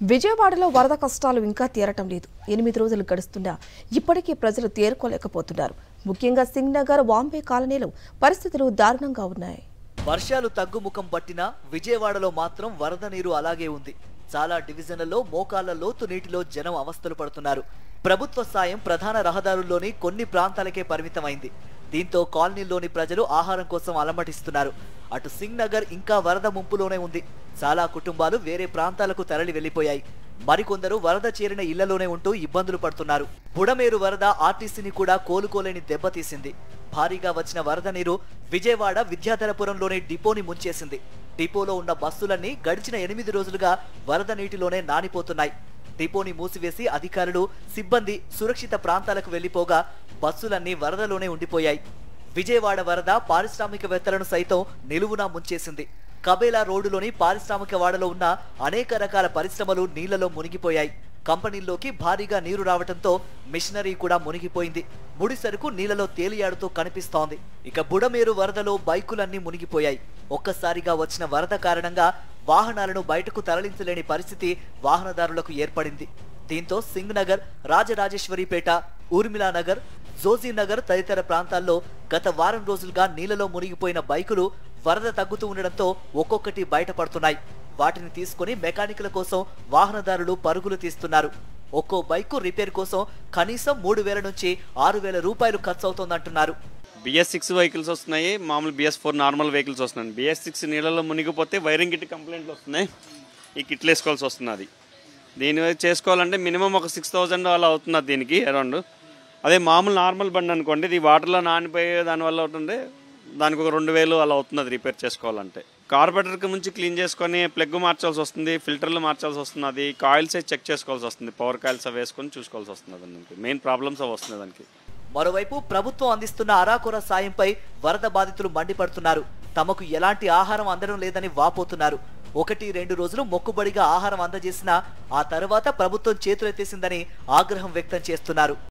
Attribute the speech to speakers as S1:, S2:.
S1: విజయవాడలో వరద కష్టాలు ఇంకా తీరటం లేదు ఎనిమిది రోజులు గడుస్తున్నా ఇప్పటికీ ప్రజలు తేరుకోలేకపోతున్నారు ముఖ్యంగా సింగ్ నగర్ వాంబే కాలనీలో పరిస్థితులు దారుణంగా ఉన్నాయి
S2: వర్షాలు తగ్గుముఖం పట్టినా విజయవాడలో మాత్రం వరద నీరు అలాగే ఉంది చాలా డివిజన్లలో మోకాళ్ల లోతు నీటిలో జనం అవస్థలు పడుతున్నారు ప్రభుత్వ సాయం ప్రధాన రహదారుల్లోని కొన్ని ప్రాంతాలకే పరిమితమైంది దీంతో కాలనీలోని ప్రజలు ఆహారం కోసం అలమటిస్తున్నారు అటు సింగ్ నగర్ ఇంకా వరద ముంపులోనే ఉంది చాలా కుటుంబాలు వేరే ప్రాంతాలకు తరలి వెళ్లిపోయాయి మరికొందరు వరద చేరిన ఇళ్లలోనే ఉంటూ ఇబ్బందులు పడుతున్నారు బుడమేరు వరద ఆర్టీసీని కూడా కోలుకోలేని దెబ్బతీసింది భారీగా వచ్చిన వరద నీరు విజయవాడ విద్యాధరపురంలోని డిపోని ముంచేసింది డిపోలో ఉన్న బస్సులన్నీ గడిచిన ఎనిమిది రోజులుగా వరద నీటిలోనే నానిపోతున్నాయి డిపోని మూసివేసి అధికారులు సిబ్బంది సురక్షిత ప్రాంతాలకు వెళ్లిపోగా బస్సులన్నీ వరదలోనే ఉండిపోయాయి విజయవాడ వరద పారిశ్రామికవేత్తలను సైతం నిలువునా ముంచేసింది కబేలా రోడ్డులోని పారిశ్రామిక వాడలో ఉన్న అనేక రకాల పరిశ్రమలు నీళ్లలో మునిగిపోయాయి కంపెనీల్లోకి భారీగా నీరు రావడంతో మిషనరీ కూడా మునిగిపోయింది ముడి సరుకు నీళ్లలో తేలియాడుతూ కనిపిస్తోంది ఇక బుడమేరు వరదలో బైకులన్నీ మునిగిపోయాయి ఒక్కసారిగా వచ్చిన వరద కారణంగా వాహనాలను బయటకు తరలించలేని పరిస్థితి వాహనదారులకు ఏర్పడింది దీంతో సింగ్ నగర్ రాజరాజేశ్వరిపేట ఊర్మిళా నగర్ జోజీ నగర్ తదితర ప్రాంతాల్లో గత వారం రోజులుగా నీళ్లలో మునిగిపోయిన బైకులు వరద తగ్గుతూ ఉండడంతో ఒక్కొక్కటి బయటపడుతున్నాయి వాటిని తీసుకుని మెకానికుల కోసం వాహనదారులు పరుగులు తీస్తున్నారు ఒక్కో బైకు రిపేర్ కోసం కనీసం మూడు వేల నుంచి ఆరు వేల రూపాయలు ఖర్చు అవుతోందంటున్నారు
S3: బిఎస్ సిక్స్ వెహికల్స్ వస్తున్నాయి మామూలు బిఎస్ ఫోర్ నార్మల్ వెహికల్స్ వస్తున్నాయి బిఎస్ సిక్స్ నీళ్ళలో మునిగిపోతే వైరింగ్ కిట్ కంప్లైంట్లు వస్తున్నాయి ఈ కిట్లు వేసుకోవాల్సి వస్తున్నది దీని చేసుకోవాలంటే మినిమం ఒక సిక్స్ థౌజండ్ అలా అవుతున్నది దీనికి అరౌండ్ అదే మామూలు నార్మల్ బండి అనుకోండి ఇది వాటర్లో నానిపోయే దానివల్ల అవుతుంది దానికి ఒక రెండు వేలు అలా అవుతున్నది రిపేర్ చేసుకోవాలంటే కార్బొరేటర్కి ముంచి క్లీన్ చేసుకొని ప్లగ్ మార్చాల్సి వస్తుంది ఫిల్టర్లు మార్చాల్సి వస్తున్నది కాయిల్స్ చెక్ చేసుకోవాల్సి వస్తుంది పవర్ కాయిల్స్ అవి వేసుకొని చూసుకోవాల్సి వస్తుంది దానికి మెయిన్ ప్రాబ్లమ్స్ అవి వస్తున్నాయి దానికి
S2: మరోవైపు ప్రభుత్వం అందిస్తున్న అరాకొర సాయంపై వరద బాధితులు మండిపడుతున్నారు తమకు ఎలాంటి ఆహారం అందడం లేదని వాపోతున్నారు ఒకటి రెండు రోజులు మొక్కుబడిగా ఆహారం అందజేసినా ఆ తర్వాత ప్రభుత్వం చేతులెత్తేసిందని ఆగ్రహం వ్యక్తం చేస్తున్నారు